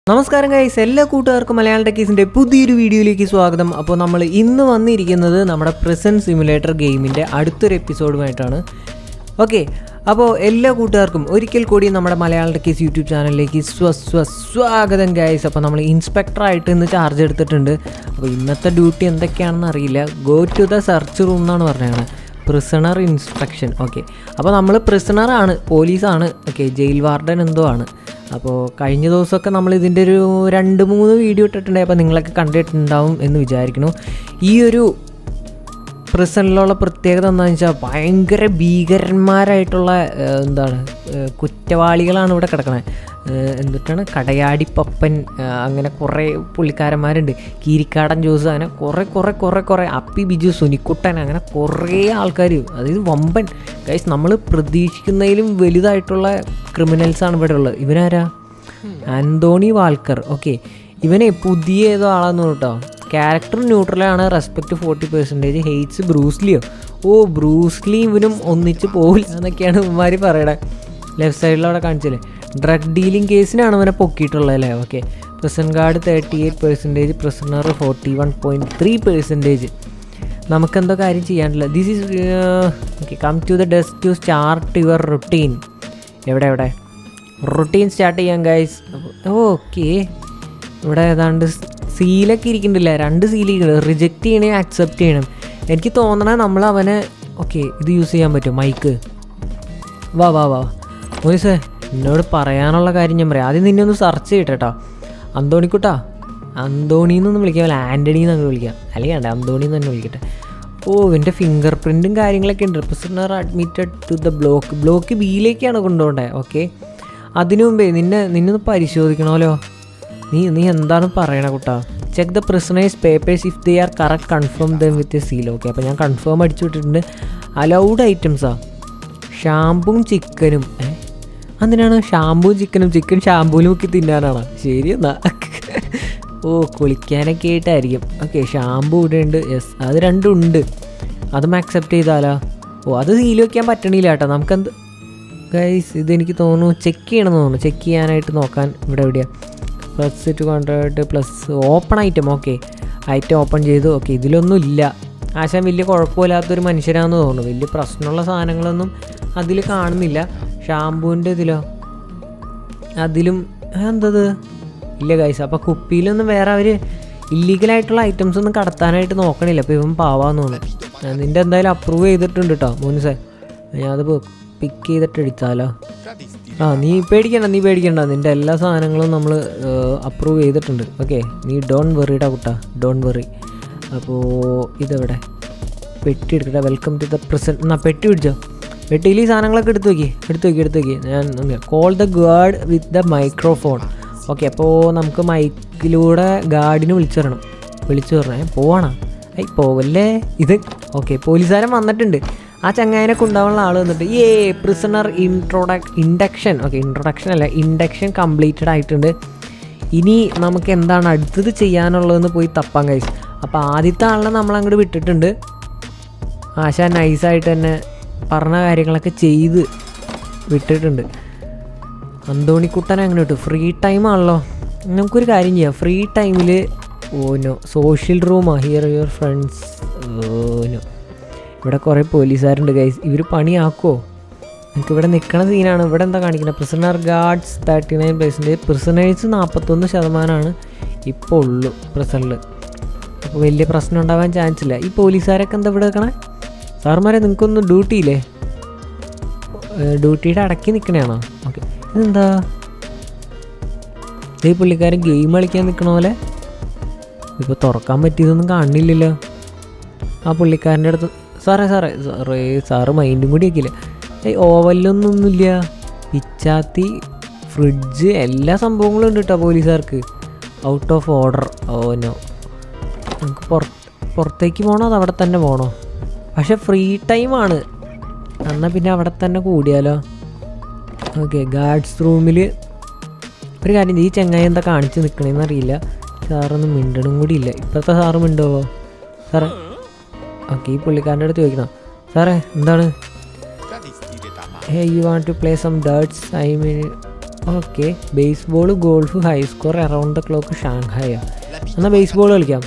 നമസ്കാരം ഗൈസ് എല്ലാ കൂട്ടുകാർക്കും മലയാളം ടെക്കീസിൻ്റെ പുതിയൊരു വീഡിയോയിലേക്ക് സ്വാഗതം അപ്പോൾ നമ്മൾ ഇന്ന് വന്നിരിക്കുന്നത് നമ്മുടെ പ്രസൻറ്റ് സിമുലേറ്റർ ഗെയിമിൻ്റെ അടുത്തൊരു എപ്പിസോഡുമായിട്ടാണ് ഓക്കെ അപ്പോൾ എല്ലാ കൂട്ടുകാർക്കും ഒരിക്കൽ കൂടി നമ്മുടെ മലയാളം ടെക്കീസ് യൂട്യൂബ് ചാനലിലേക്ക് സ്വ സ്വ സ്വാഗതം ഗൈസ് അപ്പോൾ നമ്മൾ ഇൻസ്പെക്ടറായിട്ട് ഇന്ന് ചാർജ് എടുത്തിട്ടുണ്ട് അപ്പോൾ ഇന്നത്തെ ഡ്യൂട്ടി എന്തൊക്കെയാണെന്ന് അറിയില്ല go to the search room എന്നാണ് പറഞ്ഞത് പ്രിസണർ ഇൻസ്പെക്ഷൻ ഓക്കെ അപ്പോൾ നമ്മൾ പ്രിസണറാണ് പോലീസാണ് ഓക്കെ ജയിൽ വാർഡൻ എന്തോ ആണ് അപ്പോൾ കഴിഞ്ഞ ദിവസമൊക്കെ നമ്മൾ ഇതിൻ്റെ ഒരു രണ്ട് മൂന്ന് വീഡിയോ ഇട്ടിട്ടുണ്ടായി അപ്പോൾ നിങ്ങളൊക്കെ കണ്ടിട്ടുണ്ടാവും എന്ന് വിചാരിക്കുന്നു ഈ ഒരു പ്രിസണിലുള്ള പ്രത്യേകത എന്താണെന്ന് വെച്ചാൽ ഭയങ്കര ഭീകരന്മാരായിട്ടുള്ള ഏഹ്, എന്താണ് ഏഹ്, കുറ്റവാളികളാണ് ഇവിടെ കിടക്കണത് എന്നിട്ടാണ് കടയാടി പപ്പൻ ഏഹ്, അങ്ങനെ കുറേ പുള്ളിക്കാരന്മാരുണ്ട് കീരിക്കാടൻ ജോസ് അങ്ങനെ കുറേ കുറേ കുറേ കുറേ അപ്പി ബിജു സുനിക്കുട്ടൻ അങ്ങനെ കുറേ ആൾക്കാർ അതായത് വമ്പൻ ഗൈസ് നമ്മൾ പ്രതീക്ഷിക്കുന്നതിലും വലുതായിട്ടുള്ള ക്രിമിനൽസാണ് ഇവിടെ ഉള്ളത് ഇവനാരാ ആന്തോണി വാൾക്കർ ഓക്കെ ഇവനെ പുതിയ ഏതോ ആളാന്ന് കേട്ടോ ക്യാരക്ടർ ന്യൂട്രലാണ് റെസ്പെക്ട് ഫോർട്ടി പെർസെൻറ്റേജ് ഹെയ്റ്റ്സ് ബ്രൂസ്ലിയോ ഓ ബ്രൂസ്ലി ഇവനും ഒന്നിച്ച് പോവില്ല എന്നൊക്കെയാണ് ഇവന്മാർ പറയണേ ലെഫ്റ്റ് സൈഡിൽ അവിടെ കാണിച്ചില്ലേ ഡ്രഗ് ഡീലിംഗ് കേസിനാണ് അവനെ പൊക്കിയിട്ടുള്ളത് അല്ലേ okay prison guard thirty eight percentage prisoner forty one point three percentage നമുക്കെന്തോ കാര്യം ചെയ്യാനില്ല this is okay come to the desk to start your routine എവിടെ എവിടെ റുട്ടീൻ സ്റ്റാർട്ട് ചെയ്യാം ഗൈസ് ഓക്കെ ഇവിടെ ഏതാണ്ട് സീലൊക്കെ ഇരിക്കുന്നില്ല രണ്ട് സീൽ ഇരിക്കുന്നുണ്ട് റിജക്റ്റ് ചെയ്യണേ അക്സെപ്റ്റ് ചെയ്യണം എനിക്ക് തോന്നണേ നമ്മൾ അവനെ ഓക്കെ ഇത് യൂസ് ചെയ്യാൻ പറ്റും മൈക്ക് വാ വാ വാ മോയിസേ എന്നോട് പറയാനുള്ള കാര്യം ഞാൻ പറയാം ആദ്യം നിന്നെ ഒന്ന് സെർച്ച് ചെയ്യട്ടെ കേട്ടോ അന്തോണിക്കുട്ടാ അന്തോണി എന്നൊന്നും വിളിക്കാം അല്ല ആൻ്റണി എന്നങ്ങ് വിളിക്കാം അല്ലെങ്കിൽ വേണ്ട അന്തോണി എന്ന് തന്നെ വിളിക്കട്ടെ ഓ എൻ്റെ ഫിംഗർ പ്രിൻറ്റും കാര്യങ്ങളൊക്കെ ഉണ്ട് prisoner admitted to the block block ബിയിലേക്കാണ് കൊണ്ടുപോകേണ്ടത് ഓക്കെ അതിനു മുമ്പേ നിന്നെ നിന്നൊന്ന് പരിശോധിക്കണമല്ലോ നീ നീ എന്താണ് പറയണ കുട്ടാ check the prisoners papers if they are correct confirm them with a seal okay അപ്പോൾ ഞാൻ കൺഫേം അടിച്ചു വിട്ടിട്ടുണ്ട് അലൗഡ് ഐറ്റംസാ ഷാമ്പും ചിക്കനും ഏ എന്തിനാണ് ഷാമ്പും ചിക്കനും ചിക്കൻ ഷാമ്പൂലും മുക്കി തിന്നാനാണോ ശരി എന്നാ ഓ കുളിക്കാനൊക്കെ ആയിട്ടായിരിക്കും ഓക്കെ ഷാമ്പു ഇവിടെ ഉണ്ട് യെസ് അത് രണ്ടും ഉണ്ട് അതും അക്സെപ്റ്റ് ചെയ്താലോ ഓ അത് സീൽ വയ്ക്കാൻ പറ്റണില്ല കേട്ടോ നമുക്കെന്ത് ഗൈസ് ഇതെനിക്ക് തോന്നുന്നു ചെക്ക് ചെയ്യണമെന്ന് തോന്നുന്നു ചെക്ക് ചെയ്യാനായിട്ട് നോക്കാൻ ഇവിടെ എവിടെയാണ് plus two hundred plus open item okay item open ചെയ്തു ഓക്കെ ഇതിലൊന്നും ഇല്ല ആശാൻ വലിയ കുഴപ്പമില്ലാത്തൊരു മനുഷ്യരാണെന്ന് തോന്നുന്നു വലിയ പ്രശ്നമുള്ള സാധനങ്ങളൊന്നും അതിൽ കാണുന്നില്ല ഷാമ്പൂവിൻ്റെ ഇതിലോ അതിലും ആ, എന്തത് ഇല്ല ഗൈസ് അപ്പോൾ കുപ്പിയിലൊന്നും വേറെ അവർ ഇല്ലീഗലായിട്ടുള്ള ഐറ്റംസ് ഒന്നും കടത്താനായിട്ട് നോക്കണില്ല അപ്പോൾ ഇവൻ പാവാന്ന് തോന്നുന്നു ആ, നിൻ്റെ എന്തായാലും അപ്രൂവ് ചെയ്തിട്ടുണ്ട് കേട്ടോ മോനിസേ ഞാനത് പിക്ക് ചെയ്തിട്ട് എടുത്താലോ ആ നീ പേടിക്കണ്ട നീ പേടിക്കണ്ട നിൻ്റെ എല്ലാ സാധനങ്ങളും നമ്മൾ അപ്രൂവ് ചെയ്തിട്ടുണ്ട് ഓക്കെ നീ ഡോൺ വെറിയുടെ കുട്ടാ ഡോൺ വെറി അപ്പോൾ ഇതെവിടെ പെട്ടി എടുക്കട്ടെ വെൽക്കം ടു ദ പ്രസൻറ്റ് എന്നാ പെട്ടി പിടിച്ചോ പെട്ടിയിൽ ഈ സാധനങ്ങളൊക്കെ എടുത്തു നോക്കി എടുത്തു നോക്കി എടുത്തു നോക്കി ഞാൻ call the guard with the microphone okay അപ്പോൾ നമുക്ക് മൈക്കിലൂടെ ഗാർഡിന് വിളിച്ചു തരണം വിളിച്ചു പറഞ്ഞേ പോവാണോ ഐ പോവല്ലേ ഇത് ഓക്കെ പോലീസുകാരൻ വന്നിട്ടുണ്ട് ആ ചങ്ങായനെ കൊണ്ടുപോകാനുള്ള ആൾ വന്നിട്ട് ഏ പ്രിസണർ ഇൻട്രോഡക് ഇൻഡക്ഷൻ ഓക്കെ ഇൻട്രൊഡക്ഷൻ അല്ല ഇൻഡക്ഷൻ കംപ്ലീറ്റഡ് ആയിട്ടുണ്ട് ഇനി നമുക്ക് എന്താണ് അടുത്തത് ചെയ്യാനുള്ളതെന്ന് പോയി തപ്പാൻ കഴിച്ചു അപ്പോൾ ആദ്യത്തെ ആളിനെ നമ്മൾ അങ്ങോട്ട് വിട്ടിട്ടുണ്ട് ആശ നൈസായിട്ട് തന്നെ പറഞ്ഞ കാര്യങ്ങളൊക്കെ ചെയ്ത് വിട്ടിട്ടുണ്ട് അന്തോണിക്കുട്ടനെ അങ്ങനെ വിട്ടു ഫ്രീ ടൈം ആണല്ലോ നമുക്കൊരു കാര്യം ചെയ്യാം ഫ്രീ ടൈമിൽ ഓനോ സോഷ്യൽ റൂമാ ഹിയർ യുവർ ഫ്രണ്ട്സ് ഓനോ ഇവിടെ കുറേ പോലീസുകാരുണ്ട് ഗൈസ് ഇവർ പണിയാക്കുമോ നിങ്ങൾക്ക് ഇവിടെ നിൽക്കണ സീനാണ് ഇവിടെ എന്താ കാണിക്കുന്നത് prisoner guards thirty nine percentage prisoners നാൽപ്പത്തൊന്ന് ശതമാനമാണ് ഇപ്പോൾ ഉള്ളൂ പ്രിസണിൽ അപ്പോൾ വലിയ പ്രശ്നം ഉണ്ടാവാൻ ചാൻസ് ഇല്ല ഈ പോലീസുകാരൊക്കെ എന്താ ഇവിടെ നിൽക്കണേ സാറുമാരെ നിങ്ങൾക്കൊന്നും ഡ്യൂട്ടി ഇല്ലേ ഡ്യൂട്ടിയുടെ അടക്കി നിൽക്കണയാണോ ഓക്കെ ഇതെന്താ ഈ പുള്ളിക്കാരൻ ഗെയിം കളിക്കാൻ നിൽക്കണ പോലെ ഇപ്പോൾ തുറക്കാൻ പറ്റിയതൊന്നും കാണില്ലല്ലോ ആ പുള്ളിക്കാരൻ്റെ അടുത്ത് സാറേ സാറേ സാറേ സാറ് മൈൻഡും കൂടി ആക്കിയില്ല ഏയ് ഓവനിലൊന്നൊന്നുമില്ല പിച്ചാത്തി ഫ്രിഡ്ജ് എല്ലാ സംഭവങ്ങളും ഉണ്ട് കേട്ടോ പോലീസുകാർക്ക് out of order oh no നമുക്ക് പുറത്ത് പുറത്തേക്ക് പോകണോ അത് അവിടെ തന്നെ പോകണോ പക്ഷെ ഫ്രീ ടൈമാണ് എന്നാൽ പിന്നെ അവിടെ തന്നെ കൂടിയാലോ ഓക്കെ ഗാർഡ്സ് റൂമിൽ ഒരു കാര്യം ചെയ്യ്, ഈ ചെങ്ങായി എന്താ കാണിച്ച് നിൽക്കണേന്ന് അറിയില്ല സാറൊന്നും മിണ്ടണും കൂടി ഇല്ല ഇപ്പോഴത്തെ സാറ് മിണ്ടുവോ സാറേ ഓക്കെ ഈ പുള്ളിക്കാരൻ്റെ അടുത്ത് ചോദിക്കണം സാറേ എന്താണ് hey you want to play some darts I mean okay baseball golf high score around the clock Shanghai എന്നാൽ ബേസ്ബോൾ കളിക്കാം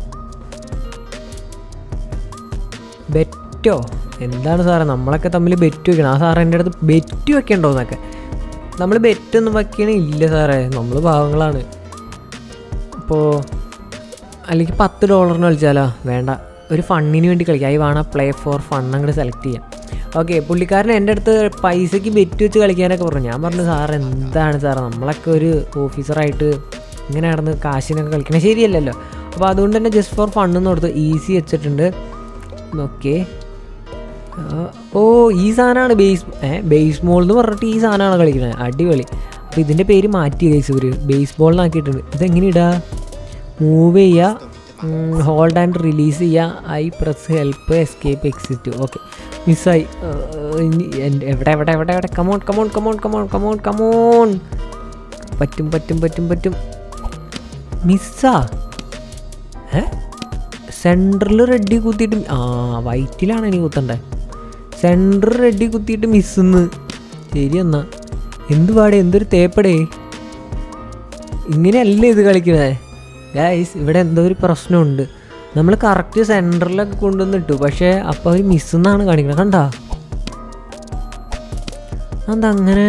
ബെറ്റോ എന്താണ് സാറേ നമ്മളൊക്കെ തമ്മിൽ ബെറ്റ് വെക്കണം ആ സാറേ എൻ്റെ അടുത്ത് ബെറ്റ് വെക്കണ്ടോ എന്നൊക്കെ നമ്മൾ ബെറ്റൊന്നും വെക്കണില്ല സാറേ നമ്മൾ പാവങ്ങളാണ് അപ്പോൾ അല്ലെങ്കിൽ പത്ത് ഡോളറിന് കളിച്ചാലോ വേണ്ട ഒരു ഫണ്ണിന് വേണ്ടി കളിക്കാം ഐ വേണം പ്ലേ ഫോർ ഫൺ അങ്ങോട്ട് സെലക്ട് ചെയ്യാം ഓക്കെ പുള്ളിക്കാരൻ എൻ്റെ അടുത്ത് പൈസയ്ക്ക് ബെറ്റ് വെച്ച് കളിക്കാനൊക്കെ പറഞ്ഞു ഞാൻ പറഞ്ഞു സാർ എന്താണ് സാർ നമ്മളൊക്കെ ഒരു ഓഫീസറായിട്ട് ഇങ്ങനെ നടന്ന് കാശിനൊക്കെ കളിക്കണം ശരിയല്ലല്ലോ അപ്പോൾ അതുകൊണ്ട് തന്നെ ജസ്റ്റ് ഫോർ ഫണ്ണെന്ന് കൊടുത്ത് ഈസി വെച്ചിട്ടുണ്ട് ഓക്കെ ഓ ഈ സാധനമാണ് ബേസ് ഏ ബേസ് ബോൾ എന്ന് പറഞ്ഞിട്ട് ഈ സാധനമാണ് കളിക്കുന്നത് അടിപൊളി അപ്പോൾ ഇതിൻ്റെ പേര് മാറ്റി ഗൈസ് ഇവർ ബേസ് ബോളിനാക്കിയിട്ടുണ്ട് ഇതെങ്ങനെ ഇടാ മൂവ് ചെയ്യുക ഹോൾഡ് ആൻഡ് റിലീസ് ചെയ്യുക I press help escape exit okay മിസ്സായി എവിടെ എവിടെ എവിടെ എവിടെ come on come on come on come on come on come on പറ്റും പറ്റും പറ്റും പറ്റും മിസ്സാ ഏ സെൻറ്ററിൽ റെഡി കുത്തിയിട്ട് ആ വൈറ്റിലാണ് എനിക്ക് കുത്തണ്ടേ സെൻറ്റർ റെഡി കുത്തിയിട്ട് മിസ്സെന്ന് ശരി എന്നാ എന്ത് പാടേ എന്തൊരു തേപ്പടേ ഇങ്ങനെയല്ലേ ഇത് കളിക്കണേ ഗൈസ് ഇവിടെ എന്തോ ഒരു പ്രശ്നമുണ്ട് നമ്മൾ കറക്റ്റ് സെൻറ്ററിലൊക്കെ കൊണ്ടുവന്നിട്ടു പക്ഷേ അപ്പോൾ അവർ മിസ്സെന്നാണ് കാണിക്കുന്നത് കണ്ടാ എന്താ അങ്ങനെ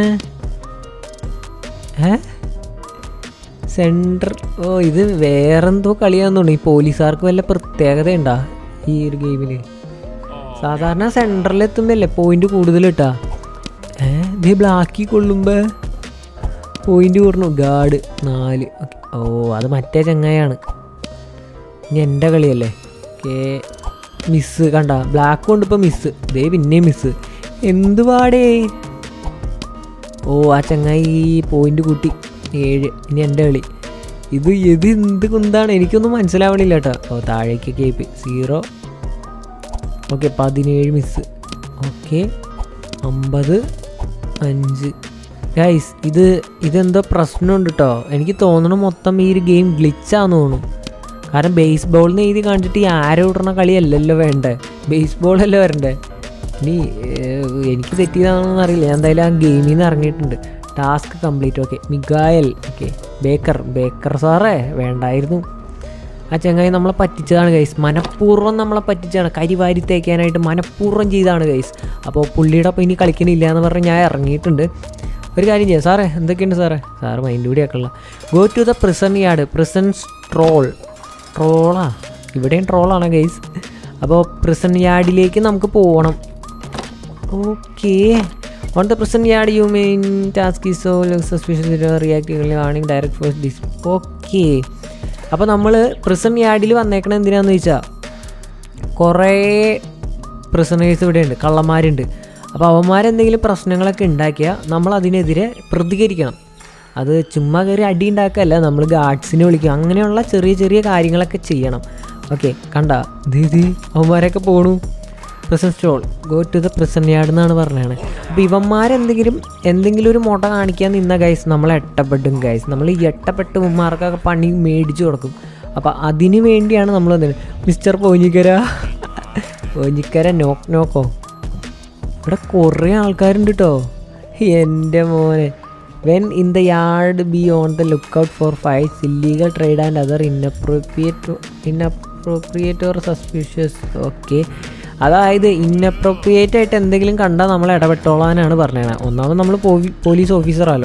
ഏ സെൻറ്റർ ഓ ഇത് വേറെന്തോ കളിയാന്ന് തോന്നുന്നു ഈ പോലീസുകാർക്ക് വല്ല പ്രത്യേകത ഉണ്ടാ ഈ ഒരു ഗെയിമിൽ സാധാരണ സെൻറ്ററിൽ എത്തുമ്പോഴല്ലേ പോയിന്റ് കൂടുതൽ കിട്ടാ ഏ ഇത് ബ്ലാക്കി കൊള്ളുമ്പോൾ പോയിന്റ് കുറഞ്ഞു ഗാർഡ് നാല് ഓക്കെ ഓ അത് മറ്റേ ചങ്ങായാണ് ഇനി എൻ്റെ കളിയല്ലേ ഓക്കെ മിസ്സ് കണ്ട ബ്ലാക്ക് കൊണ്ട് ഇപ്പോൾ മിസ്സ് ദേ പിന്നെയും മിസ്സ് എന്ത് പാടേ ഓ ആ ചങ്ങായി പോയിന്റ് കൂട്ടി ഏഴ് ഇനി എൻ്റെ കളി ഇത് ഇത് എന്ത് കുന്താണ് എനിക്കൊന്നും മനസ്സിലാവണില്ല കേട്ടോ ഓ താഴേക്ക് കേപ്പ് സീറോ ഓക്കെ പതിനേഴ് മിസ് ഓക്കെ അമ്പത് അഞ്ച് ഗൈസ് ഇത് ഇതെന്തോ പ്രശ്നമുണ്ട് കേട്ടോ എനിക്ക് തോന്നണു മൊത്തം ഈ ഒരു ഗെയിം ഗ്ലിച്ചാന്ന് തോന്നുന്നു കാരണം ബേസ് ബോളിന് എഴുതി കാണിച്ചിട്ട് ഈ ആരോ ഇടണ കളിയല്ലല്ലോ വേണ്ടേ ബേസ് ബോളല്ലേ വരണ്ടേ ഇനി ഏഹ്, എനിക്ക് തെറ്റിയതാണെന്ന് അറിയില്ല ഞാൻ എന്തായാലും ആ ഗെയിമിൽ നിന്ന് ഇറങ്ങിയിട്ടുണ്ട് task complete okay Miguel okay Baker Baker സാറേ വേണ്ടായിരുന്നു ആ ചങ്ങായി നമ്മളെ പറ്റിച്ചതാണ് ഗൈസ് മനഃപൂർവ്വം നമ്മളെ പറ്റിച്ചാണ് കരിവാരി തേക്കാനായിട്ട് മനഃപൂർവ്വം ചെയ്താണ് ഗൈസ് അപ്പോൾ പുള്ളിയുടെ ഒപ്പം ഇനി കളിക്കണില്ല എന്ന് പറഞ്ഞ് ഞാൻ ഇറങ്ങിയിട്ടുണ്ട് ഒരു കാര്യം ചെയ്യാം സാറേ എന്തൊക്കെയുണ്ട് സാറേ സാറ് മൈൻഡ് കൂടി ആക്കള്ള go to the prison yard prison stroll ട്രോളാ ഇവിടെയും ട്രോളാണ് ഗൈസ് അപ്പോൾ പ്രിസൺ യാർഡിലേക്ക് നമുക്ക് പോകണം okay on the prison yard you main task is so suspicious react warning direct force this okay അപ്പോൾ നമ്മൾ പ്രിസൺ യാർഡിൽ വന്നേക്കണത് എന്തിനാന്ന് ചോദിച്ചാൽ കുറേ പ്രിസണേഴ്സ് ഇവിടെ ഉണ്ട് കള്ളന്മാരുണ്ട് അപ്പോൾ അവന്മാരെന്തെങ്കിലും പ്രശ്നങ്ങളൊക്കെ ഉണ്ടാക്കിയാൽ നമ്മൾ അതിനെതിരെ പ്രതികരിക്കണം അത് ചുമ്മാ കയറി അടി ഉണ്ടാക്കല്ല നമ്മൾ ഗാർഡ്സിനെ വിളിക്കും അങ്ങനെയുള്ള ചെറിയ ചെറിയ കാര്യങ്ങളൊക്കെ ചെയ്യണം ഓക്കെ കണ്ട ദീദി അവന്മാരൊക്കെ പോണു prison stroll go to the prison yard എന്നാണ് പറഞ്ഞത് അപ്പോൾ ഇവന്മാരെന്തെങ്കിലും എന്തെങ്കിലും ഒരു മുട്ട കാണിക്കാൻ നിന്ന ഗൈസ് നമ്മൾ എട്ടപ്പെടും ഗൈസ് നമ്മൾ ഈ എട്ടപ്പെട്ട് ഉമ്മാർക്കൊക്കെ പണി മേടിച്ചു കൊടുക്കും അപ്പോൾ അതിന് വേണ്ടിയാണ് നമ്മൾ വന്നത് മിസ്റ്റർ പോഞ്ഞിക്കര പോഞ്ഞിക്കര നോക്ക് നോക്കോ ഇവിടെ കുറേ ആൾക്കാരുണ്ട് കേട്ടോ എൻ്റെ മോനെ when in the yard be on the lookout for fights illegal trade and other inappropriate inappropriate or suspicious okay അതായത് ഇന്നപ്രോപ്രിയേറ്റ് ആയിട്ട് എന്തെങ്കിലും കണ്ടാൽ നമ്മൾ ഇടപെട്ടോളാനാണ് പറഞ്ഞത് ഒന്നാമത് നമ്മൾ പോലീസ് ഓഫീസറാലോ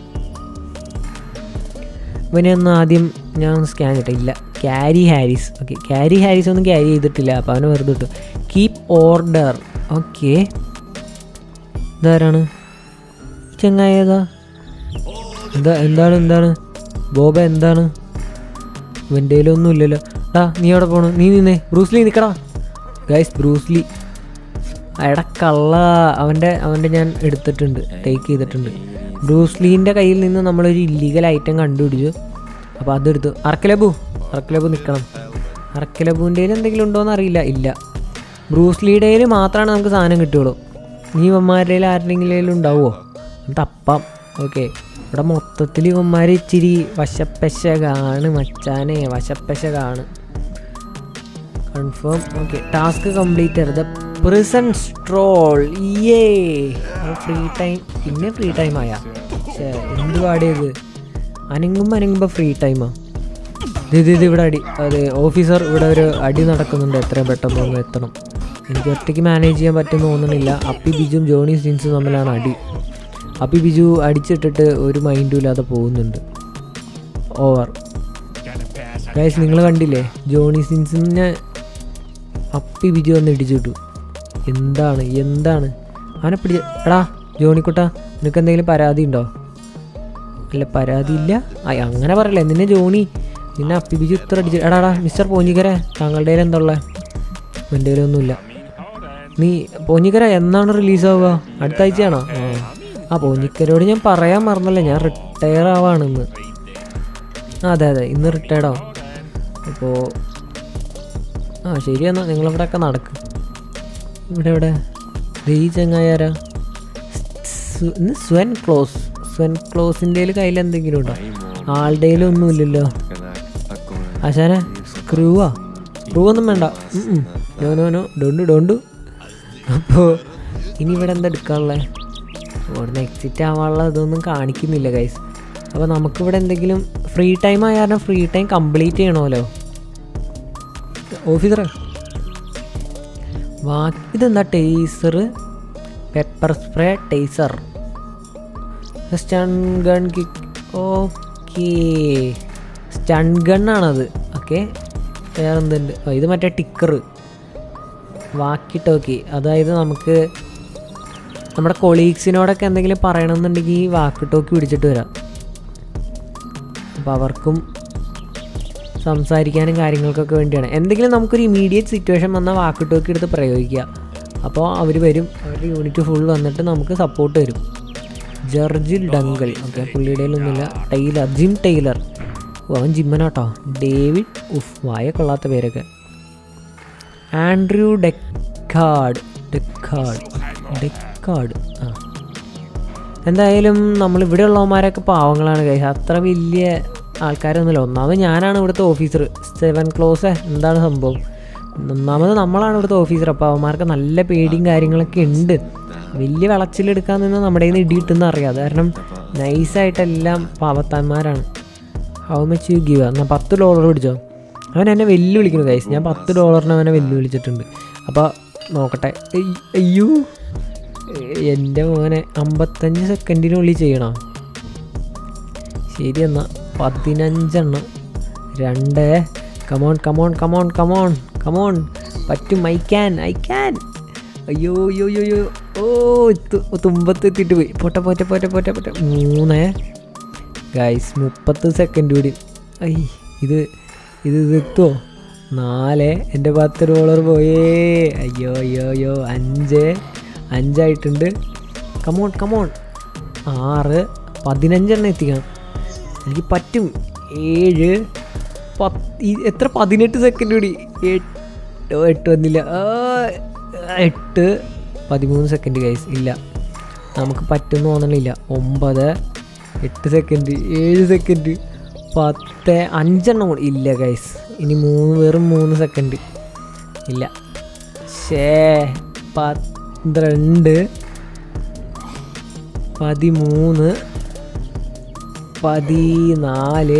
ഇവനെ ഒന്ന് ആദ്യം ഞാൻ ഒന്ന് സ്കാൻ ചെയ്തിട്ട് ഇല്ല ക്യാരി ഹാരിസ് ഓക്കെ ക്യാരി ഹാരിസ് ഒന്നും ക്യാരി ചെയ്തിട്ടില്ല അപ്പോൾ അവനെ വെറുതെ ഇട്ടു കീപ് ഓർഡർ ഓക്കെ ഇതാരാണ് ഈ ചങ്ങായി ഏതാ എന്താ എന്താണ് എന്താണ് ബോബ എന്താണ് ഇവൻ്റെ ഒന്നും ഇല്ലല്ലോ ഡാ നീ എവിടെ പോണു നീ നിന്നേ ബ്രൂസ്ലി നിൽക്കടാ ഗൈസ് ബ്രൂസ്ലി എടാ കള്ള അവൻ്റെ അവൻ്റെ ഞാൻ എടുത്തിട്ടുണ്ട് ടേക്ക് ചെയ്തിട്ടുണ്ട് ബ്രൂസ്ലീൻ്റെ കയ്യിൽ നിന്ന് നമ്മളൊരു ഇല്ലീഗൽ ഐറ്റം കണ്ടുപിടിച്ചു അപ്പോൾ അതെടുത്തു അർക്കലബു അർക്കലബു നിൽക്കണം അർക്കലബുൻ്റെ എന്തെങ്കിലും ഉണ്ടോ എന്ന് അറിയില്ല ഇല്ല ബ്രൂസ്ലിയുടെ മാത്രമാണ് നമുക്ക് സാധനം കിട്ടുള്ളൂ നീ ഇവന്മാരുടെ ആരുടെങ്കിലും ഉണ്ടാവുമോ തപ്പാം ഓക്കെ ഇവിടെ മൊത്തത്തിൽ ഇവന്മാർ ഇച്ചിരി വശപ്പശകാണ് മച്ചാനെ വശപ്പശകാണ് confirm okay task complete the prison stroll ഏ ഫ്രീ ടൈം പിന്നെ ഫ്രീ ടൈം ആയ ശ്ശേ, എന്ത് പാടിയത് അനങ്ങുമ്പോൾ അനങ്ങുമ്പോൾ ഫ്രീ ടൈമാ ഇത് ഇത് ഇത് ഇവിടെ അടി അതെ ഓഫീസർ ഇവിടെ ഒരു അടി നടക്കുന്നുണ്ട് എത്രയും പെട്ടെന്ന് ഒന്ന് എത്തണം എനിക്ക് ഒറ്റയ്ക്ക് മാനേജ് ചെയ്യാൻ പറ്റുമെന്ന് തോന്നുന്നില്ല അപ്പി ബിജുവും ജോണി സിൻസും തമ്മിലാണ് അടി അപ്പി ബിജു അടിച്ചിട്ടിട്ട് ഒരു മൈൻഡും ഇല്ലാതെ പോകുന്നുണ്ട് ഓവർ ഗൈസ് നിങ്ങൾ കണ്ടില്ലേ ജോണി സിൻസിനെ അപ്പി ബിജു വന്ന് ഇടിച്ചിട്ടു എന്താണ് എന്താണ് അവനെ പിടിച്ച എടാ ജോണിക്കുട്ട നിനക്ക് എന്തെങ്കിലും പരാതി ഉണ്ടോ അല്ല പരാതി ഇല്ല അയ് അങ്ങനെ പറയല്ലേ നിന്നെ ജോണി നിന്നെ അപ്പി ബിജു ഇത്ര അടിച്ചു എടാ എടാ മിസ്റ്റർ പോഞ്ഞിക്കര താങ്കളുടെ കയ്യിൽ എന്താ ഉള്ളത് എൻ്റെ കയ്യിലൊന്നുമില്ല നീ പോഞ്ഞിക്കര എന്നാണ് റിലീസ് ആവുക അടുത്ത ആഴ്ചയാണോ ആ ആ പോഞ്ഞിക്കരോട് ഞാൻ പറയാൻ മറന്നല്ലേ ഞാൻ റിട്ടയർ ആവാണെന്ന് ആ അതെ അതെ ഇന്ന് റിട്ടയർഡ് ആവും അപ്പോൾ ആ ശരി എന്നാൽ നിങ്ങളിവിടെയൊക്കെ നടക്ക് ഇവിടെ ഇവിടെ ദേ ഈ ചങ്ങായാരാ സു- ഇന്ന് സ്വൻ ക്ലോസ് സ്വൻ ക്ലോസിൻ്റെ കയ്യിൽ എന്തെങ്കിലും ഉണ്ടോ ആളുടെ ഒന്നും ഇല്ലല്ലോ ആശാന സ്ക്രൂവാ സ്ക്രൂ ഒന്നും വേണ്ട ഉം ഉം. No no no don't don't അപ്പോൾ ഇനി ഇവിടെ എന്താ എടുക്കാനുള്ളത് ഇവിടുന്ന് എക്സിറ്റ് ആവാനുള്ള ഇതൊന്നും കാണിക്കുന്നില്ല ഗൈസ് അപ്പോൾ നമുക്കിവിടെ എന്തെങ്കിലും ഫ്രീ ടൈം ആയ കാരണം ഫ്രീ ടൈം കംപ്ലീറ്റ് ചെയ്യണമല്ലോ ഓഫീസറെ വാ ഇതെന്താ taser pepper spray taser stun gun kick okay stun ഗണ്ണാണത് ഓക്കെ വേറെ എന്തുണ്ട് ഓ, ഇത് മറ്റേ ടിക്കർ വാക്കി ടോക്കി അതായത് നമുക്ക് നമ്മുടെ കൊളീഗ്സിനോടൊക്കെ എന്തെങ്കിലും പറയണമെന്നുണ്ടെങ്കിൽ ഈ വാക്കി ടോക്കി പിടിച്ചിട്ട് വരാം അപ്പോൾ അവർക്കും സംസാരിക്കാനും കാര്യങ്ങൾക്കൊക്കെ വേണ്ടിയാണ് എന്തെങ്കിലും നമുക്കൊരു ഇമീഡിയറ്റ് സിറ്റുവേഷൻ വന്നാൽ വാക്കി ടോക്കി എടുത്ത് പ്രയോഗിക്കുക അപ്പോൾ അവർ വരും അവരുടെ യൂണിറ്റ് ഫുൾ വന്നിട്ട് നമുക്ക് സപ്പോർട്ട് തരും ജർജിൽ ഡങ്കൽ ഓക്കെ പുള്ളിയുടെ ഒന്നുമില്ല ടൈലർ ജിം ടൈലർ ഓ അവൻ ജിമ്മനാട്ടോ ഡേവിഡ് ഉഫ് വായ കൊള്ളാത്ത പേരൊക്കെ ആൻഡ്രൂ ഡെക്കാർഡ് ഡെക്കാർഡ് ഡെക്കാർഡ് ആ എന്തായാലും നമ്മൾ ഇവിടെ ഉള്ളവന്മാരൊക്കെ പാവങ്ങളാണ് കൈസ് അത്ര വലിയ ആൾക്കാരൊന്നുമില്ല ഒന്നാമത് ഞാനാണ് ഇവിടുത്തെ ഓഫീസർ സെവൻ ക്ലോസ് എന്താണ് സംഭവം ഒന്നാമത് നമ്മളാണ് ഇവിടുത്തെ ഓഫീസർ അപ്പോൾ അവന്മാർക്ക് നല്ല പേടിയും കാര്യങ്ങളൊക്കെ ഉണ്ട് വലിയ വിളച്ചിലെടുക്കാൻ നിന്ന് നമ്മുടെ കയ്യിൽ നിന്ന് ഇടിയിട്ടെന്ന് അറിയാം അത് കാരണം നൈസായിട്ടെല്ലാം പാവത്താന്മാരാണ് ഹൗ മച്ച് യു ഗീവ് എന്നാൽ പത്ത് ഡോളർ പിടിച്ചോ അവൻ എന്നെ വെല്ലുവിളിക്കുന്നു കൈസ് ഞാൻ പത്ത് ഡോളറിന് അവനെ വെല്ലുവിളിച്ചിട്ടുണ്ട് അപ്പോൾ നോക്കട്ടെ എയ്- അയ്യോ എൻ്റെ മോനെ അമ്പത്തഞ്ച് സെക്കൻഡിനുള്ളിൽ ചെയ്യണോ ശരി എന്നാ പതിനഞ്ചെണ്ണം രണ്ട് come on come on come on come on come on പറ്റും ഐ ക്യാൻ ഐ ക്യാൻ അയ്യോ അയ്യോ അയ്യോ അയ്യോ ഓ തു- തുമ്പത്ത് എത്തിയിട്ട് പോയി പോട്ടെ പോട്ടെ പോട്ടെ പോട്ടെ പോട്ടെ മൂന്ന് ഗൈസ് മുപ്പത്ത് സെക്കൻഡ് കൂടി ഐ ഇത് ഇത് ഇത് എത്തുമോ നാല് എൻ്റെ പത്ത് ഡോളർ പോയേ അയ്യോ അയ്യോ അയ്യോ അഞ്ച് അഞ്ചായിട്ടുണ്ട് കമോൺ കമോൺ ആറ് പതിനഞ്ചെണ്ണം എത്തിക്കണം എനിക്ക് പറ്റും ഏഴ് പത്ത് ഈ- എത്ര പതിനെട്ട് സെക്കൻഡ് കൂടി എട്ടോ എട്ട് വന്നില്ല ആ, എട്ട് പതിമൂന്ന് സെക്കൻഡ് ഗൈസ് ഇല്ല നമുക്ക് പറ്റുമെന്ന് തോന്നണില്ല ഒമ്പത് എട്ട് സെക്കൻഡ് ഏഴ് സെക്കൻഡ് പത്ത് അഞ്ചെണ്ണം കൂടി ഇല്ല ഗൈസ് ഇനി മൂന്ന് വെറും മൂന്ന് സെക്കൻഡ് ഇല്ല ഷേ പന്ത്രണ്ട് പതിമൂന്ന് പതിനാല്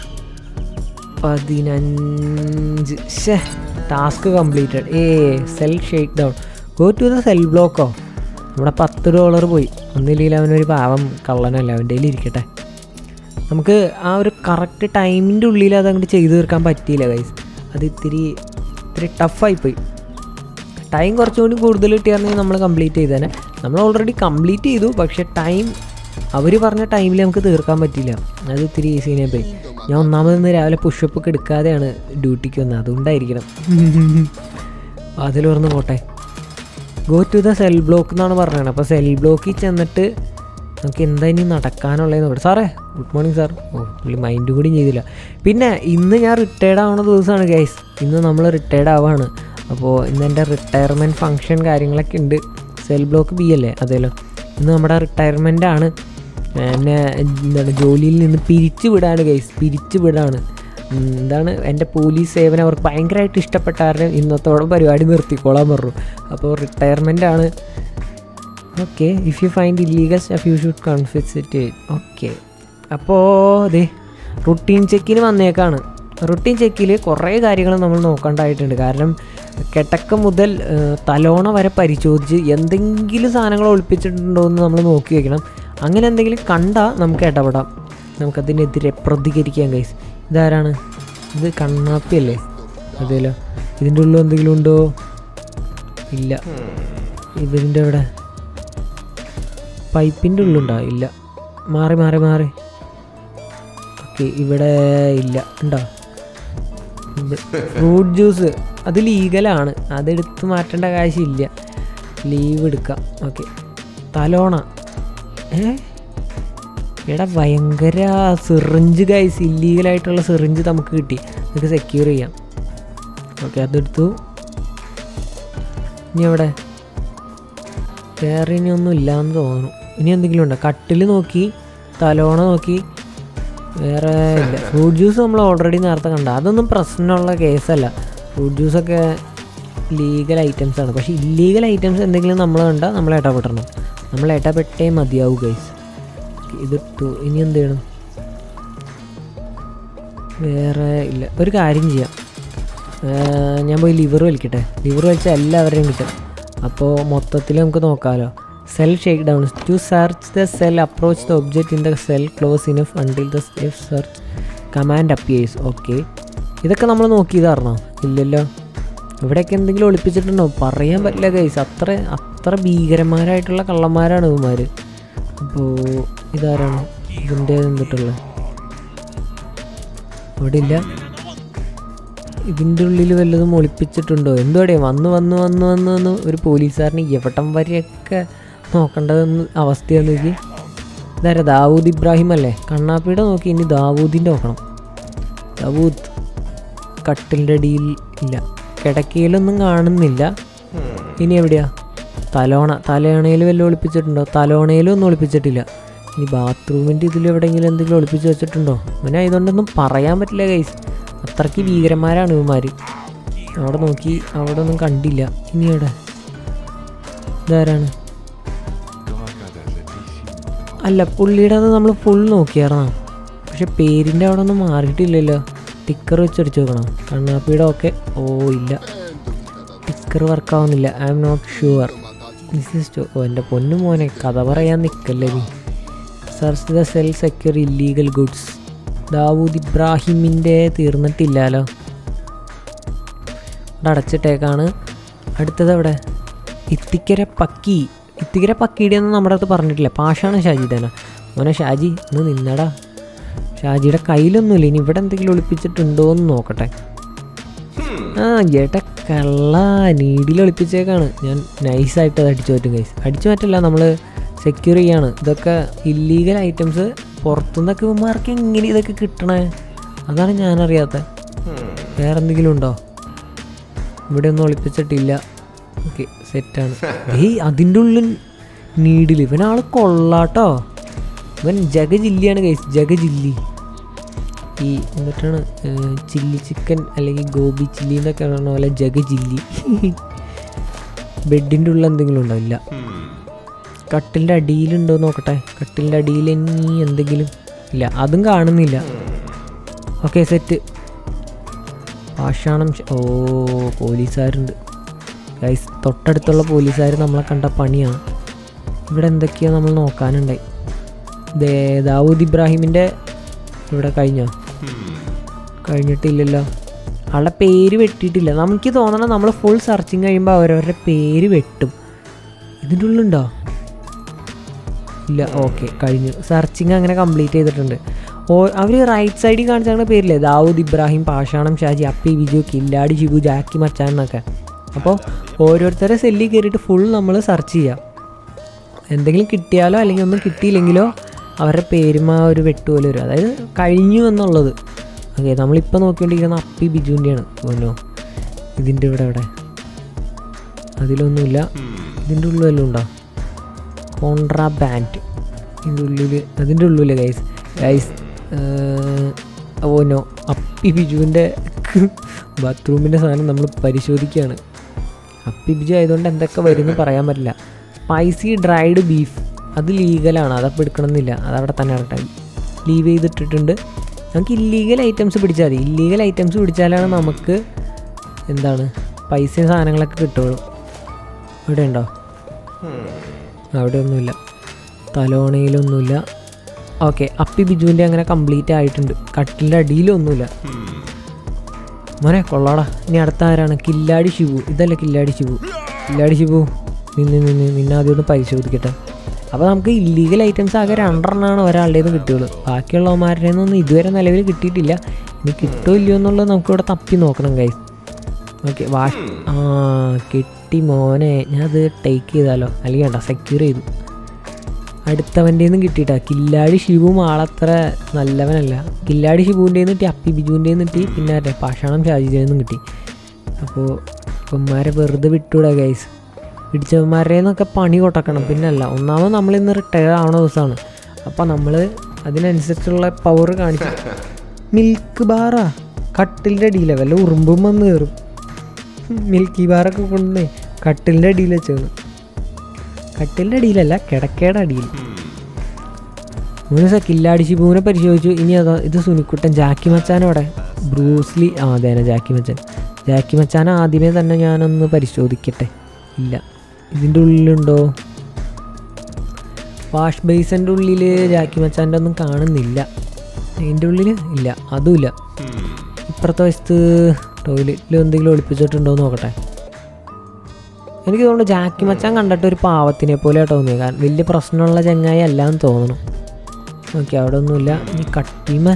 പതിനഞ്ച് ഷേ ടാസ്ക് കംപ്ലീറ്റഡ് ഏ cell shakedown go to the cell ബ്ലോക്കോ നമ്മുടെ പത്ത് ഡോളർ പോയി ഒന്നില്ലെങ്കിൽ അവനൊരു പാവം കള്ളനല്ല അവൻ്റെ കയ്യിൽ ഇരിക്കട്ടെ നമുക്ക് ആ ഒരു കറക്റ്റ് ടൈമിൻ്റെ ഉള്ളിൽ അത് അങ്ങോട്ട് ചെയ്തു തീർക്കാൻ പറ്റിയില്ല ഗൈസ് അത് ഇത്തിരി ഇത്തിരി ടഫായിപ്പോയി ടൈം കുറച്ചുകൂടി കൂടുതൽ കിട്ടിയായിരുന്നെങ്കിൽ നമ്മൾ കംപ്ലീറ്റ് ചെയ്തേനെ നമ്മൾ ഓൾറെഡി കംപ്ലീറ്റ് ചെയ്തു പക്ഷേ ടൈം അവർ പറഞ്ഞ ടൈമിൽ നമുക്ക് തീർക്കാൻ പറ്റില്ല അത് ഇത്തിരി ഈസീനെ പോയി ഞാൻ ഒന്നാമത് ഇന്ന് രാവിലെ പുഷപ്പ് ഒക്കെ എടുക്കാതെയാണ് ഡ്യൂട്ടിക്ക് വന്നത് അതുകൊണ്ടായിരിക്കണം അതിൽ പറഞ്ഞ് പോട്ടെ go to the cell block എന്നാണ് പറഞ്ഞത് അപ്പോൾ സെൽ ബ്ലോക്കിൽ ചെന്നിട്ട് നമുക്ക് എന്താ ഇനി നടക്കാനുള്ളതെന്ന് നോക്കട്ടെ സാറേ ഗുഡ് മോർണിംഗ് സാർ ഓ പുള്ളി മൈൻഡ് കൂടി ചെയ്തില്ല പിന്നെ ഇന്ന് ഞാൻ റിട്ടയർഡ് ആവുന്ന ദിവസമാണ് ഗൈസ് ഇന്ന് നമ്മൾ റിട്ടയർഡ് ആവാണ് അപ്പോൾ ഇന്ന് എൻ്റെ റിട്ടയർമെൻറ്റ് ഫംഗ്ഷൻ കാര്യങ്ങളൊക്കെ ഉണ്ട് സെൽ ബ്ലോക്ക് ബി അല്ലേ അതേലോ ഇന്ന് നമ്മുടെ റിട്ടയർമെൻ്റ് ആണ് എന്നെ എന്താണ് ജോലിയിൽ നിന്ന് പിരിച്ചു വിടാണ് ഗൈസ് പിരിച്ചു വിടാണ് ഉം, എന്താണ് എൻ്റെ പോലീസ് സേവനം അവർക്ക് ഭയങ്കരമായിട്ട് ഇഷ്ടപ്പെട്ട കാരണം ഇന്നത്തോടെ പരിപാടി നിർത്തിക്കോളാൻ പറഞ്ഞു അപ്പോൾ റിട്ടയർമെൻ്റ് ആണ് okay if you find illegal stuff you should confiscate it okay അപ്പോൾ അതെ റുട്ടീൻ ചെക്കിന് വന്നേക്കാണ് റുട്ടീൻ ചെക്കിൽ കുറേ കാര്യങ്ങൾ നമ്മൾ നോക്കേണ്ടതായിട്ടുണ്ട് കാരണം കിടക്ക മുതൽ ഏഹ്, തലോണ വരെ പരിശോധിച്ച് എന്തെങ്കിലും സാധനങ്ങൾ ഒളിപ്പിച്ചിട്ടുണ്ടോ എന്ന് നമ്മൾ നോക്കി വെക്കണം അങ്ങനെ എന്തെങ്കിലും കണ്ടാൽ നമുക്ക് ഇടപെടാം നമുക്കതിനെതിരെ പ്രതികരിക്കാം കൈസ് ഇതാരാണ് ഇത് കണ്ണാപ്പിയല്ലേ അതെല്ലോ ഇതിൻ്റെ ഉള്ളിൽ എന്തെങ്കിലും ഉണ്ടോ ഇല്ല ഇതിൻ്റെ അവിടെ പൈപ്പിൻ്റെ ഉള്ളുണ്ടോ ഇല്ല മാറി മാറി മാറി ഓക്കെ ഇവിടെ ഇല്ല ഉണ്ടോ ഫ്രൂട്ട് ജ്യൂസ് അത് ലീഗലാണ് അതെടുത്ത് മാറ്റേണ്ട കാശില്ല ലീവ് എടുക്കാം ഓക്കെ തലോണ ഏ എടാ ഭയങ്കര സിറിഞ്ച് ഗൈസ് ഇല്ലീഗലായിട്ടുള്ള സിറിഞ്ച് നമുക്ക് കിട്ടി നമുക്ക് സെക്യൂർ ചെയ്യാം ഓക്കെ അതെടുത്തു ഇനി എവിടെ വേറെ ഇനി ഒന്നും ഇല്ലാന്ന് തോന്നുന്നു ഇനി എന്തെങ്കിലും ഉണ്ടോ കട്ടിൽ നോക്കി തലോണ നോക്കി വേറെ ഇല്ല ഫ്രൂട്ട് ജ്യൂസ് നമ്മൾ ഓൾറെഡി നേരത്തെ കണ്ട അതൊന്നും പ്രശ്നമുള്ള കേസല്ല ഫ്രൂട്ട് ജ്യൂസൊക്കെ ലീഗൽ ഐറ്റംസ് ആണ് പക്ഷേ ഇല്ലീഗൽ ഐറ്റംസ് എന്തെങ്കിലും നമ്മൾ കണ്ടാൽ നമ്മൾ ഇടപെടണം നമ്മൾ ഇടപെട്ടേ മതിയാവും ഗൈസ് ഇതിട്ടു ഇനി എന്ത് ചെയ്യണം വേറെ ഇല്ല ഒരു കാര്യം ചെയ്യാം ഏർ ഞാൻ പോയി ലിവർ വലിക്കട്ടെ ലിവർ വലിച്ചാൽ എല്ലാവരെയും കിട്ടും അപ്പോൾ മൊത്തത്തിൽ നമുക്ക് നോക്കാമല്ലോ cell shakedown to search the cell approach the object in the cell close enough until the safe search command appears okay ഇതൊക്കെ നമ്മൾ നോക്കിയതായിരുന്നോ ഇല്ലല്ലോ ഇവിടെയൊക്കെ എന്തെങ്കിലും ഒളിപ്പിച്ചിട്ടുണ്ടോ പറയാൻ പറ്റില്ല ഗൈസ് അത്ര അത്ര ഭീകരന്മാരായിട്ടുള്ള കള്ളന്മാരാണ് ഇവന്മാർ അപ്പോൾ ഇതാരാണ് ഇതിൻ്റെ എന്തിട്ടുള്ളത് അവിടെ ഇല്ല ഇതിൻ്റെ ഉള്ളിൽ വല്ലതും ഒളിപ്പിച്ചിട്ടുണ്ടോ എന്തോടെ വന്ന് വന്ന് വന്ന് വന്ന് വന്ന് ഒരു പോലീസുകാരന് എവിടം വരെയൊക്കെ നോക്കേണ്ടതെന്ന് അവസ്ഥയാന്ന് നോക്കി ഇതാരാ ദാവൂദ് ഇബ്രാഹിം അല്ലേ കണ്ണാപ്പിയുടെ നോക്കി ഇനി ദാവൂദിൻ്റെ നോക്കണം ദാവൂദ് കട്ടിലിൻ്റെ അടിയിൽ ഇല്ല കിടക്കയിലൊന്നും കാണുന്നില്ല ഇനി എവിടെയാ തലോണ തലയണയിൽ വല്ലതും ഒളിപ്പിച്ചിട്ടുണ്ടോ തലോണയിലും ഒന്നും ഒളിപ്പിച്ചിട്ടില്ല ഇനി ബാത്റൂമിൻ്റെ ഇതിൽ എവിടെയെങ്കിലും എന്തെങ്കിലും ഒളിപ്പിച്ച് വെച്ചിട്ടുണ്ടോ അങ്ങനെ ഇതുകൊണ്ടൊന്നും പറയാൻ പറ്റില്ല ഗൈസ് അത്രയ്ക്ക് ഭീകരന്മാരാണ് ഇവന്മാർ അവിടെ നോക്കി അവിടെ ഒന്നും കണ്ടില്ല ഇനി എവിടെ ഇതാരാണ് അല്ല പുള്ളിയുടെ അത് നമ്മൾ ഫുൾ നോക്കിയായിരുന്നോ പക്ഷെ പേരിൻ്റെ അവിടെ ഒന്നും മാറിയിട്ടില്ലല്ലോ ടിക്കർ വെച്ചടിച്ച് നോക്കണം കണ്ണാപ്പിയുടെ ഒക്കെ ഓ ഇല്ല ടിക്കർ വർക്കാവുന്നില്ല I'm not sure this is ഓ എൻ്റെ പൊന്നു മോനെ കഥ പറയാൻ നിൽക്കല്ലേ നീ search the cell secure illegal goods Dawood ഇബ്രാഹിമിൻ്റെ തീർന്നിട്ടില്ലല്ലോ ഇവിടെ അടച്ചിട്ടേക്കാണ് അടുത്തത് എവിടെ ഇത്തിക്കര പക്കി ഇത്തിക്കര പക്കിയുടെ ഒന്നും നമ്മുടെ അടുത്ത് പറഞ്ഞിട്ടില്ല പാഷാണ് ഷാജി തന്നെ മോനെ ഷാജി ഒന്ന് നിന്നടാ ഷാജിയുടെ കയ്യിലൊന്നുമില്ല ഇനി ഇവിടെ എന്തെങ്കിലും ഒളിപ്പിച്ചിട്ടുണ്ടോ എന്ന് നോക്കട്ടെ ആ ചേട്ടാ കള്ള നീഡിൽ ഒളിപ്പിച്ചേക്കാണ് ഞാൻ നൈസായിട്ട് അത് അടിച്ചു പറ്റും കൈസ് അടിച്ചു പറ്റില്ല നമ്മൾ സെക്യൂർ ചെയ്യാണ് ഇതൊക്കെ ഇല്ലീഗൽ ഐറ്റംസ് പുറത്തുനിന്നൊക്കെ ഇവന്മാർക്ക് എങ്ങനെ ഇതൊക്കെ കിട്ടണേ അതാണ് ഞാനറിയാത്തത് വേറെ എന്തെങ്കിലും ഉണ്ടോ ഇവിടെ ഒന്നും ഒളിപ്പിച്ചിട്ടില്ല ഓക്കെ സെറ്റാണ് ഏയ് അതിൻ്റെ ഉള്ളിൽ നീഡിൽ ഇവനാൾ കൊള്ളാട്ടോ ഇവൻ ജഗജില്ലിയാണ് കൈസ് ജഗജില്ലി ഈ എന്നിട്ടാണ് ചില്ലി ചിക്കൻ അല്ലെങ്കിൽ ഗോബി ചില്ലി എന്നൊക്കെ പറഞ്ഞ പോലെ ജഗജില്ലി ബെഡിൻ്റെ ഉള്ളിൽ എന്തെങ്കിലും ഉണ്ടോ ഇല്ല കട്ടിലിൻ്റെ അടിയിലുണ്ടോ നോക്കട്ടെ കട്ടിലിൻ്റെ അടിയിൽ ഇനി എന്തെങ്കിലും ഇല്ല അതും കാണുന്നില്ല ഓക്കെ സെറ്റ് പാഷാണം ശ- ഓ പോലീസുകാരുണ്ട് ഗൈസ് തൊട്ടടുത്തുള്ള പോലീസുകാർ നമ്മളെ കണ്ട പണിയാണ് ഇവിടെ എന്തൊക്കെയോ നമ്മൾ നോക്കാനുണ്ടായി ദേ ദാവൂദ് ഇബ്രാഹിമിൻ്റെ ഇവിടെ കഴിഞ്ഞോ കഴിഞ്ഞിട്ടില്ലല്ലോ ആളുടെ പേര് വെട്ടിയിട്ടില്ല നമുക്ക് തോന്നണം നമ്മൾ ഫുൾ സെർച്ചിങ് കഴിയുമ്പോൾ അവരവരുടെ പേര് വെട്ടും ഇതിൻ്റെ ഉള്ളുണ്ടോ ഇല്ല ഓക്കെ കഴിഞ്ഞു സെർച്ചിങ് അങ്ങനെ കംപ്ലീറ്റ് ചെയ്തിട്ടുണ്ട് ഓ അവർ റൈറ്റ് സൈഡിൽ കാണിച്ചാണ് പേരില്ലേ ദാവൂദ് ഇബ്രാഹിം പാഷാണം ഷാജി അപ്പി വിജു കില്ലാടി ഷിബു ജാക്കി മച്ചാൻ എന്നൊക്കെ അപ്പോൾ ഓരോരുത്തരെ സെല്ലിൽ കയറിയിട്ട് ഫുൾ നമ്മൾ സെർച്ച് ചെയ്യാം എന്തെങ്കിലും കിട്ടിയാലോ അല്ലെങ്കിൽ ഒന്നും കിട്ടിയില്ലെങ്കിലോ അവരുടെ പേരുമ ഒരു വെട്ടുപോലെ വരും അതായത് കഴിഞ്ഞു എന്നുള്ളത് ഓക്കെ നമ്മളിപ്പോൾ നോക്കിക്കൊണ്ടിരിക്കുന്ന അപ്പി ബിജുവിൻ്റെയാണ് ഓനോ ഇതിൻ്റെ ഇവിടെ ഇവിടെ അതിലൊന്നുമില്ല ഇതിൻ്റെ ഉള്ളിൽ വല്ലതും ഉണ്ടോ കോൺട്രാ ബാൻഡ് ഇതിൻ്റെ ഉള്ളിൽ അതിൻ്റെ ഉള്ളിൽ ഗൈസ് ഗൈസ് ഓനോ അപ്പി ബിജുവിൻ്റെ ബാത്റൂമിൻ്റെ സാധനം നമ്മൾ പരിശോധിക്കുകയാണ് അപ്പി ബിജു ആയതുകൊണ്ട് എന്തൊക്കെ വരുമെന്ന് പറയാൻ പറ്റില്ല സ്പൈസി ഡ്രൈഡ് ബീഫ് അത് ലീഗലാണ് അതപ്പോൾ എടുക്കണമെന്നില്ല അതവിടെ തന്നെ ഇറട്ടെ ലീവ് ചെയ്തിട്ടിട്ടുണ്ട് നമുക്ക് ഇല്ലീഗൽ ഐറ്റംസ് പിടിച്ചാൽ മതി ഇല്ലീഗൽ ഐറ്റംസ് പിടിച്ചാലാണ് നമുക്ക് എന്താണ് പൈസയും സാധനങ്ങളൊക്കെ കിട്ടുള്ളൂ ഇവിടെ ഉണ്ടോ അവിടെ ഒന്നുമില്ല തലോണയിലൊന്നുമില്ല ഓക്കെ അപ്പി ബിജുവിൻ്റെ അങ്ങനെ കംപ്ലീറ്റ് ആയിട്ടുണ്ട് കട്ടിലിൻ്റെ അടിയിലൊന്നുമില്ല മോനെ കൊള്ളാടാ ഇനി അടുത്ത ആരാണ് കില്ലാടി ശിവു ഇതല്ല കില്ലാടി ശിവു കില്ലാടി ശിവു നിന്ന് നിന്ന് നിന്നെ ആദ്യം ഒന്ന് പരിശോധിക്കട്ടെ അപ്പോൾ നമുക്ക് ഇല്ലീഗൽ ഐറ്റംസ് ആകെ രണ്ടെണ്ണമാണ് ഒരാളുടെ നിന്ന് കിട്ടുള്ളൂ ബാക്കിയുള്ളവന്മാരുടെ നിന്നൊന്നും ഇതുവരെ നിലവിൽ കിട്ടിയിട്ടില്ല ഇനി കിട്ടുമോ ഇല്ലയോ എന്നുള്ളത് നമുക്കിവിടെ തപ്പി നോക്കണം കൈസ് ഓക്കെ വാഷ് ആ കിട്ടി മോനെ ഞാൻ അത് ടേക്ക് ചെയ്താലോ അല്ലെങ്കിൽ വേണ്ട സെക്യൂർ ചെയ്തു അടുത്തവൻ്റെ നിന്നും കിട്ടിയിട്ടാ കില്ലാടി ശിവും ആളത്ര നല്ലവനല്ല കില്ലാടി ശിവുവിൻ്റെ നിന്ന് കിട്ടി അപ്പി ബിജുവിൻ്റെ നിന്ന് കിട്ടി പിന്നെ ആരുടെ പാഷാണം ഷാജിൻ്റെ നിന്നും കിട്ടി അപ്പോൾ ഇവന്മാരെ വെറുതെ വിട്ടൂടാ ഗൈസ് പിടിച്ചവന്മാരുടെ നിന്നൊക്കെ പണി കൊട്ടക്കണം പിന്നല്ല ഒന്നാമത് നമ്മളിന്ന് റിട്ടയർ ആവണ ദിവസമാണ് അപ്പോൾ നമ്മൾ അതിനനുസരിച്ചുള്ള പവർ കാണിച്ചു മിൽക്ക് ബാറാ കട്ടിലിൻ്റെ അടിയിലെ വല്ല ഉറുമ്പും വന്ന് കയറും മിൽക്കി ബാറൊക്കെ കൊണ്ടുവന്നേ കട്ടിലിൻ്റെ അടിയിൽ വെച്ചാണ് കട്ടിലിൻ്റെ അടിയിലല്ല കിടക്കയുടെ അടിയിൽ മൂന്ന് സ കില്ലാടി ശിബുവിനെ പരിശോധിച്ചു ഇനി അതാ ഇത് സുനിക്കുട്ടൻ ജാക്കി മച്ചാനോടെ ബ്രൂസ്ലി ആ അതെ ജാക്കി മച്ചാൻ ജാക്കി മച്ചാൻ ആദ്യമേ തന്നെ ഞാനൊന്ന് പരിശോധിക്കട്ടെ ഇല്ല ഇതിൻ്റെ ഉള്ളിലുണ്ടോ വാഷ് ബേസിൻ്റെ ഉള്ളിൽ ജാക്കി മച്ചാൻ്റെ ഒന്നും കാണുന്നില്ല അതിൻ്റെ ഉള്ളിൽ ഇല്ല അതുമില്ല ഇപ്പുറത്തെ വശത്ത് ടോയ്ലറ്റിൽ എന്തെങ്കിലും ഒളിപ്പിച്ചിട്ടുണ്ടോ എന്ന് നോക്കട്ടെ എനിക്ക് തോന്നുന്നു ജാക്കി മച്ചാൻ കണ്ടിട്ട് ഒരു പാവത്തിനെ പോലെ തോന്നിയത് കാരണം വലിയ പ്രശ്നമുള്ള ചങ്ങായി അല്ല എന്ന് തോന്നണം ഓക്കെ അവിടെ ഒന്നുമില്ല ഇനി കട്ടിമ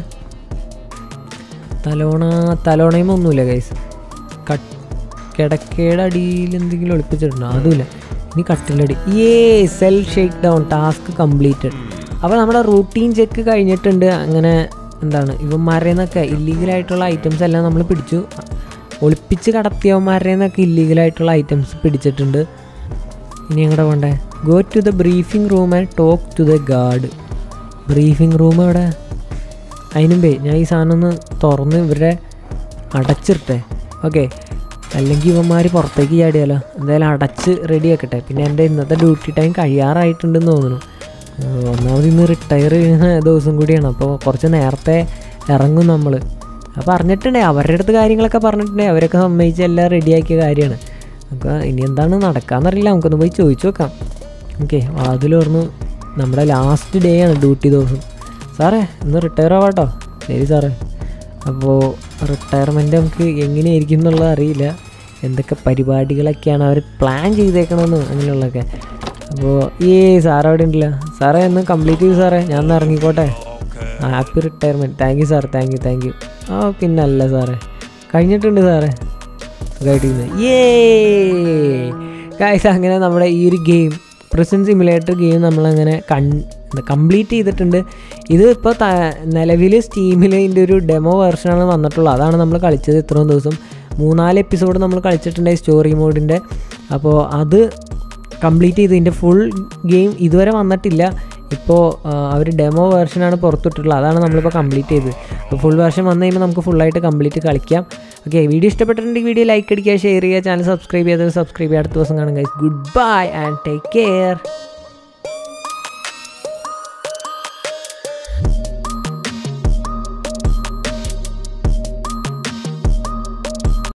തലോണ തലോണയും ഒന്നുമില്ല കൈസ് കട്ട് കിടക്കയുടെ അടിയിൽ എന്തെങ്കിലും ഒളിപ്പിച്ചിട്ടുണ്ടോ അതുമില്ല ഇനി കട്ടിലടി ഏ cell shakedown task completed അപ്പോൾ നമ്മുടെ റൂട്ടീൻ ചെക്ക് കഴിഞ്ഞിട്ടുണ്ട് അങ്ങനെ എന്താണ് ഇവന്മാരുടെ നിന്നൊക്കെ ഇല്ലീഗലായിട്ടുള്ള ഐറ്റംസ് എല്ലാം നമ്മൾ പിടിച്ചു ഒളിപ്പിച്ച് കടത്തിയവന്മാരുടെ നിന്നൊക്കെ ഇല്ലീഗലായിട്ടുള്ള ഐറ്റംസ് പിടിച്ചിട്ടുണ്ട് ഇനി എങ്ങോട്ട് പോണ്ടേ go to the briefing room and talk to the guard briefing room എവിടെ അതിനുമ്പേ ഞാൻ ഈ സാധനം ഒന്ന് തുറന്ന് ഇവരുടെ അടച്ചിട്ടെ ഓക്കെ അല്ലെങ്കിൽ ഇവന്മാർ പുറത്തേക്ക് ചാടിയാലോ എന്തായാലും അടച്ച് റെഡി ആക്കട്ടെ പിന്നെ എൻ്റെ ഇന്നത്തെ ഡ്യൂട്ടി ടൈം കഴിയാറായിട്ടുണ്ടെന്ന് തോന്നുന്നു ഏഹ് ഒന്നാമത് ഇന്ന് റിട്ടയർ ചെയ്യുന്ന ദിവസം കൂടിയാണ് അപ്പോൾ കുറച്ച് നേരത്തെ ഇറങ്ങും നമ്മൾ അപ്പോൾ പറഞ്ഞിട്ടുണ്ടേ അവരുടെ അടുത്ത് കാര്യങ്ങളൊക്കെ പറഞ്ഞിട്ടുണ്ടേ അവരൊക്കെ സമ്മതിച്ച് എല്ലാം റെഡിയാക്കിയ കാര്യമാണ് നമുക്ക് ഇനി എന്താണ് നടക്കാമെന്നറിയില്ല നമുക്കൊന്ന് പോയി ചോദിച്ചു നോക്കാം ഓക്കെ വാതിൽ തുറന്നു നമ്മുടെ ലാസ്റ്റ് ഡേ ആണ് ഡ്യൂട്ടി ദിവസം സാറേ ഇന്ന് റിട്ടയർ ആവാട്ടോ ശരി സാറേ അപ്പോൾ റിട്ടയർമെൻറ്റ് നമുക്ക് എങ്ങനെയായിരിക്കും എന്നുള്ളത് അറിയില്ല എന്തൊക്കെ പരിപാടികളൊക്കെയാണ് അവർ പ്ലാൻ ചെയ്തേക്കണമെന്ന് അങ്ങനെയുള്ളതൊക്കെ അപ്പോൾ ഈ സാറ് അവിടെ ഉണ്ടല്ലോ സാറേ ഒന്ന് കംപ്ലീറ്റ് ചെയ്തു സാറേ ഞാൻ ഒന്ന് ഇറങ്ങിക്കോട്ടെ happy retirement thank you sir thank you thank you ആ പിന്നല്ല സാറേ കഴിഞ്ഞിട്ടുണ്ട് സാറേ സുഖമായിട്ടിരുന്ന് ഏ ഗായ്സ് അങ്ങനെ നമ്മുടെ ഈ ഒരു ഗെയിം പ്രസൻറ്റ് സിമുലേറ്റർ ഗെയിം നമ്മളങ്ങനെ കൺ കംപ്ലീറ്റ് ചെയ്തിട്ടുണ്ട് ഇത് ഇപ്പോൾ നിലവിൽ സ്റ്റീമിൽ ഇതിൻ്റെ ഒരു ഡെമോ വെർഷനാണ് വന്നിട്ടുള്ളത് അതാണ് നമ്മൾ കളിച്ചത് ഇത്രയും ദിവസം മൂന്നാല് എപ്പിസോഡ് നമ്മൾ കളിച്ചിട്ടുണ്ട് സ്റ്റോറി മോഡിൻ്റെ അപ്പോൾ അത് കംപ്ലീറ്റ് ചെയ്ത് ഇതിൻ്റെ ഫുൾ ഗെയിം ഇതുവരെ വന്നിട്ടില്ല ഇപ്പോൾ അവർ ഡെമോ വേർഷനാണ് പുറത്തിട്ടുള്ളത് അതാണ് നമ്മളിപ്പോൾ കംപ്ലീറ്റ് ചെയ്തത് അപ്പോൾ ഫുൾ വേർഷൻ വന്നു കഴിയുമ്പോൾ നമുക്ക് ഫുള്ളായിട്ട് കംപ്ലീറ്റ് കളിക്കാം ഓക്കെ വീഡിയോ ഇഷ്ടപ്പെട്ടിട്ടുണ്ടെങ്കിൽ വീഡിയോ ലൈക്ക് അടിക്കുക ഷെയർ ചെയ്യുക ചാനൽ സബ്സ്ക്രൈബ് ചെയ്തത് സബ്സ്ക്രൈബ് ചെയ്യുക അടുത്ത ദിവസം കാണും guys goodbye and take care